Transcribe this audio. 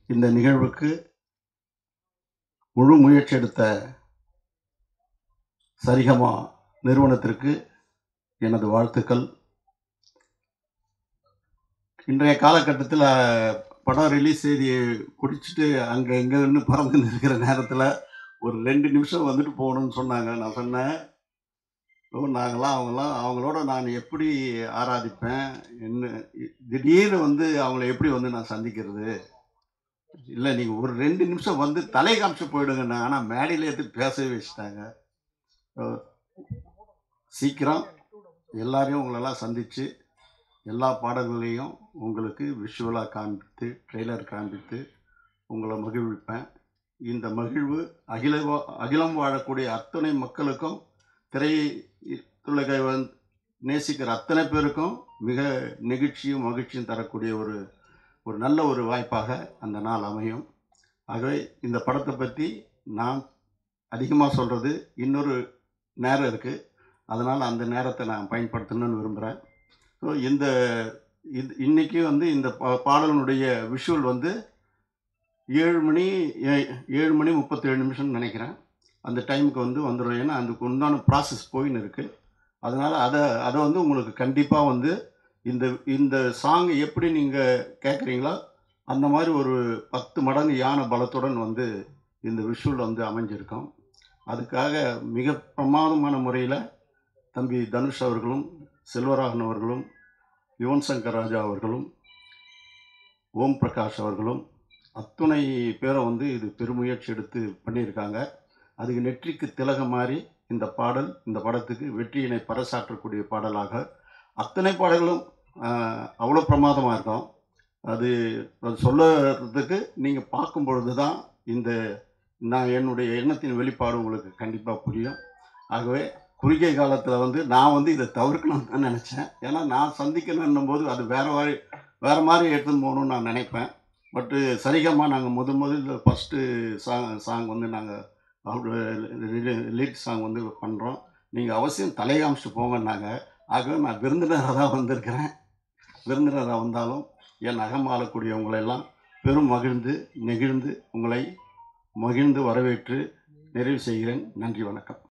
இந்த நிகழ்வுக்கு முழு முயற்சி எடுத்த சரிகமா நிறுவனத்திற்கு எனது வாழ்த்துக்கள் இன்றைய காலகட்டத்தில் படம் ரிலீஸ் செய்தி குடிச்சிட்டு அங்கே எங்கன்னு பறந்து இருக்கிற நேரத்தில் ஒரு ரெண்டு நிமிஷம் வந்துட்டு போகணும்னு சொன்னாங்க நான் சொன்னேன் ஓ நாங்களாம் அவங்களாம் அவங்களோட நான் எப்படி ஆராதிப்பேன் என்ன திடீர்னு வந்து அவங்கள எப்படி வந்து நான் சந்திக்கிறது இல்லை நீங்கள் ஒரு ரெண்டு நிமிஷம் வந்து தலை காமிச்சு போயிடுங்கண்ணா ஆனால் மேடையில் எடுத்து பேசவே வச்சுட்டாங்க அஹ் சீக்கிரம் எல்லாரையும் உங்களெல்லாம் சந்தித்து எல்லா பாடல்களையும் உங்களுக்கு விஷுவலாக காண்பித்து ட்ரெய்லர் காண்பித்து உங்களை மகிழ்விப்பேன் இந்த மகிழ்வு அகில வா- அகிலம் வாழக்கூடிய அத்தனை மக்களுக்கும் திரை துலகை வந்து நேசிக்கிற அத்தனை பேருக்கும் மிக நெகிழ்ச்சியும் மகிழ்ச்சியும் தரக்கூடிய ஒரு ஒரு நல்ல ஒரு வாய்ப்பாக அந்த நாள் அமையும் ஆகவே இந்த படத்தை பற்றி நான் அதிகமாக சொல்கிறது இன்னொரு நேரம் இருக்குது அதனால் அந்த நேரத்தை நான் பயன்படுத்தணும்னு விரும்புகிறேன் ஸோ இந்த இது இன்றைக்கி வந்து இந்த பா பாடலினுடைய விஷுவல் வந்து ஏழு மணி ஏ- ஏழு மணி முப்பத்தேழு நிமிஷம்னு நினைக்கிறேன் அந்த டைமுக்கு வந்து வந்துடும் ஏன்னா அதுக்கு உண்டான ப்ராசஸ் போயின்னு இருக்குது அதனால் அதை அதை வந்து உங்களுக்கு கண்டிப்பாக வந்து இந்த இந்த சாங் எப்படி நீங்கள் கேட்குறீங்களோ அந்த மாதிரி ஒரு பத்து மடங்கு யானை பலத்துடன் வந்து இந்த விஷுவல் வந்து அமைஞ்சிருக்கும் அதுக்காக மிக பிரமாதமான முறையில் தம்பி தனுஷ் அவர்களும் செல்வராகவன் அவர்களும் யுவன் சங்கர் ராஜா அவர்களும் ஓம் பிரகாஷ் அவர்களும் அத்துணை பேரை வந்து இது பெருமுயற்சி எடுத்து பண்ணியிருக்காங்க அதுக்கு நெற்றிக்கு திலகம் மாதிரி இந்த பாடல் இந்த படத்துக்கு வெற்றியினை பறைசாற்றக்கூடிய பாடலாக அத்தனை பாடல்களும் ஆஹ், அவ்வளோ பிரமாதமாக இருக்கும் அது அது சொல்லுறதுக்கு நீங்கள் பார்க்கும் பொழுது தான் இந்த நான் என்னுடைய எண்ணத்தின் வெளிப்பாடு உங்களுக்கு கண்டிப்பாக புரியும் ஆகவே குறுகிய காலத்தில் வந்து நான் வந்து இதை தவிர்க்கணும்னு தான் நினச்சேன் ஏன்னா நான் சந்திக்கணுன்னும் போது அது வேறு மாதிரி வேறு மாதிரி எடுத்துன்னு போகணும்னு நான் நினைப்பேன் பட்டு சரிகமாக நாங்கள் முதல் முதல்ல ஃபஸ்ட்டு சாங் சாங் வந்து நாங்கள் லீட் சாங் வந்து பண்ணுறோம் நீங்கள் அவசியம் தலைகாமிச்சு போங்கன்னாங்க ஆகவே நான் விருந்தினராக தான் வந்திருக்கிறேன் விருந்தினராக வந்தாலும் என் அகமாளக்கூடியவங்களெல்லாம் பெரும் மகிழ்ந்து நெகிழ்ந்து உங்களை மகிழ்ந்து வரவேற்று நிறைவு செய்கிறேன் நன்றி வணக்கம்